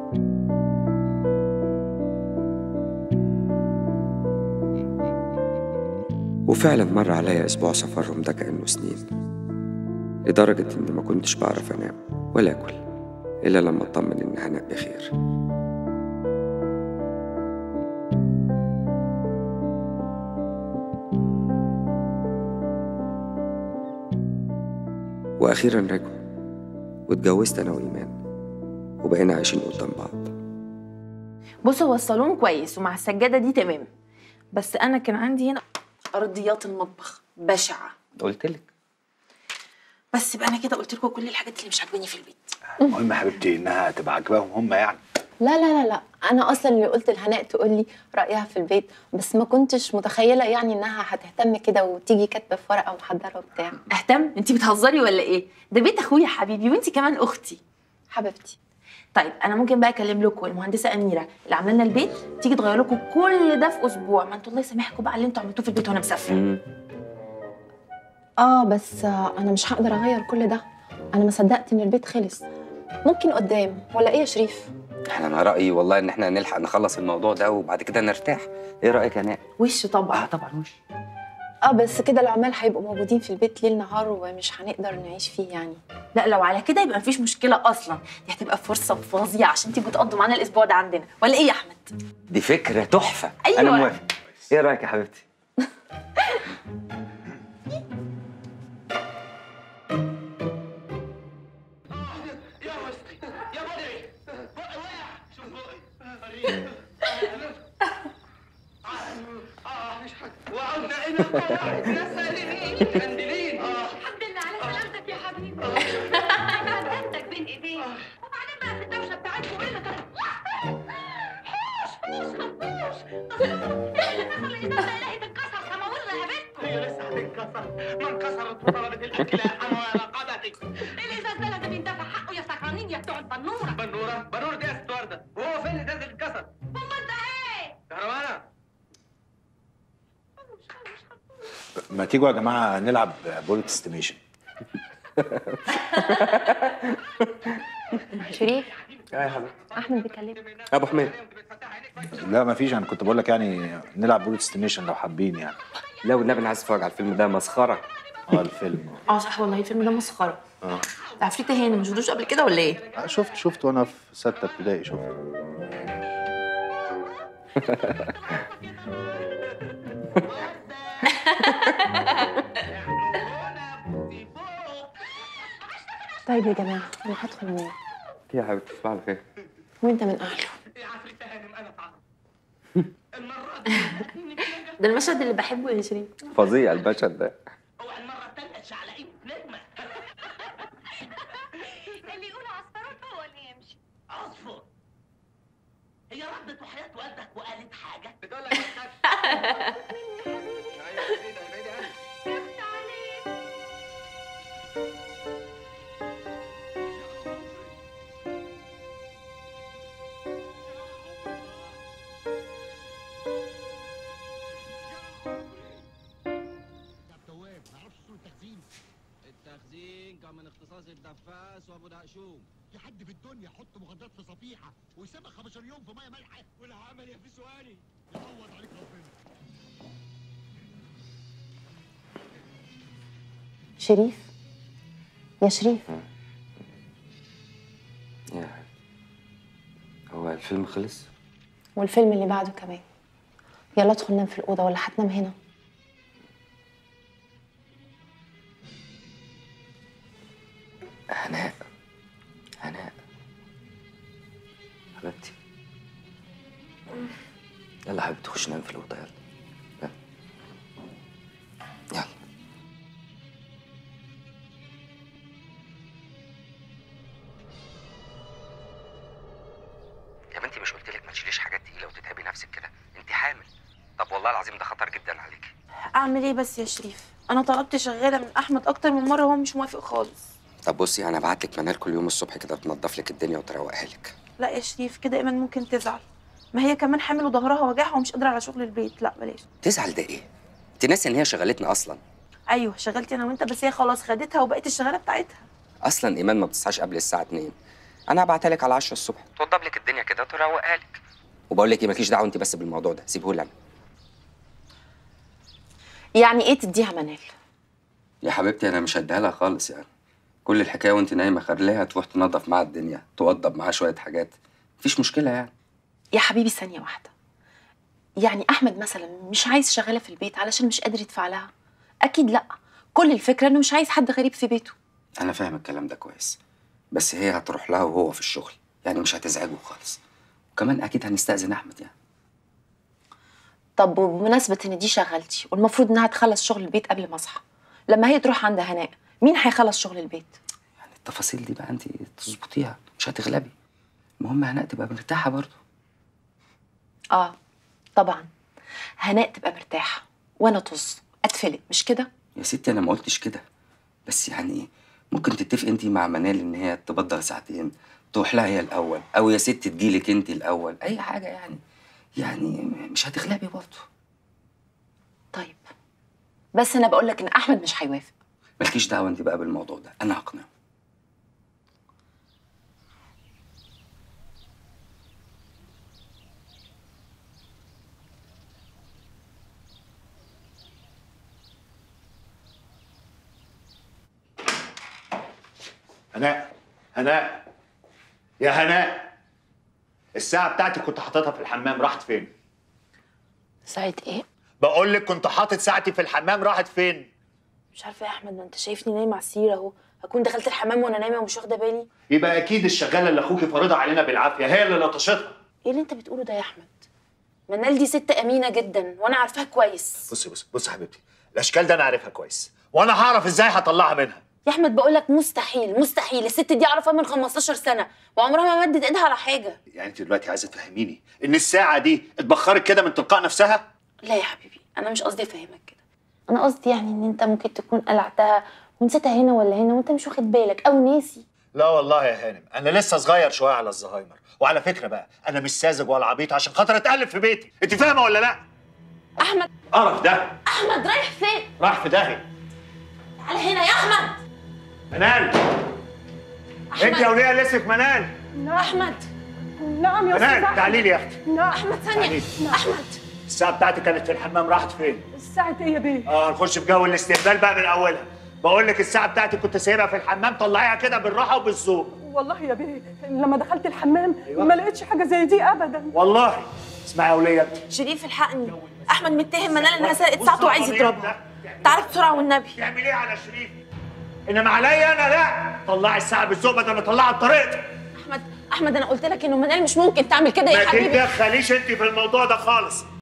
وفعلا مر عليا أسبوع سفرهم ده كأنه سنين لدرجة إني ما كنتش بعرف أنام ولا أكل إلا لما أطمن إن هناء بخير وأخيرا رجعوا واتجوزت أنا وإيمان وبقينا عايشين قدام بعض بص هو الصالون كويس ومع السجاده دي تمام بس انا كان عندي هنا ارضيات المطبخ بشعه قلت لك بس يبقى انا كده قلت لكم كل الحاجات اللي مش عاجباني في البيت المهم يا حبيبتي انها تبقى عاجباهم هم يعني لا لا لا لا انا اصلا اللي قلت لهناء تقول لي رايها في البيت بس ما كنتش متخيله يعني انها هتهتم كده وتيجي كاتبه في ورقه محضره وبتاع اهتم انت بتهزري ولا ايه ده بيت اخويا حبيبي وانت كمان اختي حبيبتي طيب انا ممكن بقى اكلم لكم المهندسه اميره اللي عامله لنا البيت تيجي تغير لكم كل ده في اسبوع ما انتوا الله يسامحكم بقى اللي انتوا عملتوه في البيت وانا مسافره اه بس آه انا مش هقدر اغير كل ده انا ما صدقت ان البيت خلص ممكن قدام ولا ايه يا شريف احنا انا رايي والله ان احنا نلحق نخلص الموضوع ده وبعد كده نرتاح ايه رايك يا ناء وش طبعا طبعا وش اه بس كده العمال هيبقوا موجودين في البيت ليل نهار ومش هنقدر نعيش فيه يعني لا لو على كده يبقى مفيش مشكله اصلا دي هتبقى فرصه فظيعه عشان تيجوا تقضوا معانا الاسبوع ده عندنا ولا ايه يا احمد دي فكره تحفه أيوة. انا موافق ايه رايك يا حبيبتي وعدنا الى قواعدنا سالمين مندلين الحمد لله على سلامتك يا حبيبي عدتك بين ايديك وبعدين بقى في الدوشه بتاعتكم ايه اللي كان حوش حوش خطوش اللي ده الهي تتكسر سماويل رقبتكم هي لسه هتنكسر ما انكسرت وطلبت الاكل يرحمها يا رقبتك الازاز ده بيندفع حقه يا سكرانين يا بتوع البنوره بنوره بنوره دي يا ست ورده وهو فين الازاز اللي اتكسر امال ده ايه كهربانه ما تيجوا يا جماعه نلعب بولت استيميشن شريف ايه يا حبيبتي احمد بيكلمك ابو حميد لا ما فيش انا كنت بقول لك يعني نلعب بولت استيميشن لو حابين يعني لا والنبي أنا عايز أتفرج على الفيلم ده مسخرة اه الفيلم اه صح والله الفيلم ده مسخره اه ده عفريت هاني ما شفتوش قبل كده ولا ايه آه، شفت شفت وانا في سته ابتدائي شفت طيب يا جماعه انا هدخل انام يا حبيبتي تصبح على خير وانت من اهله يا عفريت هانم انا تعب ده المشهد اللي بحبه يا شريف فظيع المشهد ده اوعى المره الثانيه تشعلقين نجمه اللي يقول عصفور هو اللي يمشي عصفور هي ردت وحياة والدك وقالت حاجة بتقول لك التخزين كان من اختصاص الدفاس وابو دقشوم في حد في الدنيا يحط مخدرات في صفيحه ويسيبها 15 يوم في ميه مالحه والعمل يا في سؤالي يعوض عليك ربنا شريف يا شريف يا حبيبتي هو الفيلم خلص؟ والفيلم اللي بعده كمان يلا ادخل نام في الاوضه ولا هتنام هنا هناء هناء حبيبتي يلا حبيبتي خش نام في الأوضة يلا يلا يلا يا بنتي مش قلت لك ما تشيليش حاجات تقيلة وتتعبي نفسك كده انت حامل طب والله العظيم ده خطر جدا عليكي اعمل ايه بس يا شريف انا طلبت شغاله من احمد اكتر من مره وهو مش موافق خالص طب بصي انا هبعت لك منال كل يوم الصبح كده تنظف لك الدنيا وتروقها لك لا يا شريف كده ايمان ممكن تزعل ما هي كمان حامل وظهرها وجعها ومش قادره على شغل البيت لا بلاش تزعل ده ايه انت ناسي ان هي شغلتنا اصلا ايوه شغلتي انا وانت بس هي خلاص خدتها وبقت الشغاله بتاعتها اصلا ايمان ما بتصحاش قبل الساعه 2 انا هبعتها لك على 10 الصبح توضب لك الدنيا كده تروقها لك وبقول لك ايه مالكيش دعوه انت بس بالموضوع ده سيبه لي انا يعني ايه تديها منال يا حبيبتي انا مش هديها لها خالص يعني كل الحكايه وانت نايمه خليها تروح تنظف معاها الدنيا توضب معاها شويه حاجات مفيش مشكله يعني يا حبيبي ثانيه واحده يعني احمد مثلا مش عايز شغاله في البيت علشان مش قادر يدفع لها اكيد لا كل الفكره انه مش عايز حد غريب في بيته انا فاهم الكلام ده كويس بس هي هتروح لها وهو في الشغل يعني مش هتزعجه خالص وكمان اكيد هنستأذن احمد يعني طب وبمناسبه ان دي شغلتي والمفروض انها تخلص شغل البيت قبل ما اصحى لما هي تروح عند هناء مين هيخلص شغل البيت يعني التفاصيل دي بقى انت تظبطيها مش هتغلبي المهم هناء تبقى مرتاحه برضه اه طبعا هناء تبقى مرتاحه وانا طز اتفلت مش كده يا ستي انا ما قلتش كده بس يعني ايه ممكن تتفقي انت مع منال ان هي تبدل ساعتين تروح لها هي الاول او يا ست تجيلك انت الاول اي حاجه يعني يعني مش هتغلبي برضه طيب بس انا بقول لك ان احمد مش هيوافق مالكيش دعوه انت بقى بالموضوع ده انا هقنعه هناء هناء يا هناء الساعة بتاعتي كنت حاططها في الحمام راحت فين؟ ساعة ايه؟ بقول لك كنت حاطط ساعتي في الحمام راحت فين؟ مش عارفة يا أحمد ما أنت شايفني نايمة على السرير أهو هكون دخلت الحمام وأنا نايمة ومش واخدة بالي يبقى أكيد الشغالة اللي أخوكي فارضها علينا بالعافية هي اللي لطشتها إيه اللي أنت بتقوله ده يا أحمد؟ منال دي ست أمينة جدا وأنا عارفاها كويس بصي بصي بصي يا حبيبتي الأشكال ده أنا عارفها كويس وأنا هعرف إزاي هطلعها منها يا أحمد بقول لك مستحيل مستحيل الست دي أعرفها من 15 سنة وعمرها ما مدت إيدها على حاجة يعني أنت دلوقتي عايزة تفهميني إن الساعة دي اتبخرت كده من تلقاء نفسها؟ لا يا حبيبي أنا مش قصدي أفهمك كده أنا قصدي يعني إن أنت ممكن تكون قلعتها ونسيتها هنا ولا هنا وأنت مش واخد بالك أو ناسي لا والله يا هانم انا لسه صغير شويه على الزهايمر وعلى فكره بقى انا مش ساذج ولا عبيط عشان خاطر اتقلب في بيتي انت فاهمه ولا لا أحمد قرف ده أحمد رايح فين؟ راح في داهيه تعالى هنا يا أحمد منال انت يا وليه لسك منال أحمد نعم يا منال استاذ تعالي لي يا اختي نعم أحمد ثانية أحمد الساعه بتاعتي كانت في الحمام راحت فين الساعة ايه يا بيه؟ اه نخش في جو الاستهبال بقى من اولها بقول لك الساعه بتاعتي كنت سايبها في الحمام طلعيها كده بالراحه وبالذوق والله يا بيه لما دخلت الحمام ما لقيتش حاجة زي دي أبدا والله اسمعي يا وليه انت شريف الحقني أحمد متهم منال إنها سرقت ساعته وعايز يضربها تعالى بسرعة والنبي تعمل ايه على شريف انما عليا انا لا طلعي الساعه بالذوق بدل ما تطلعها بطريقتك أحمد أحمد أنا قلت لك إنه منال مش ممكن تعمل كده ما يا حبيبي تتدخليش انت في الموضوع ده خالص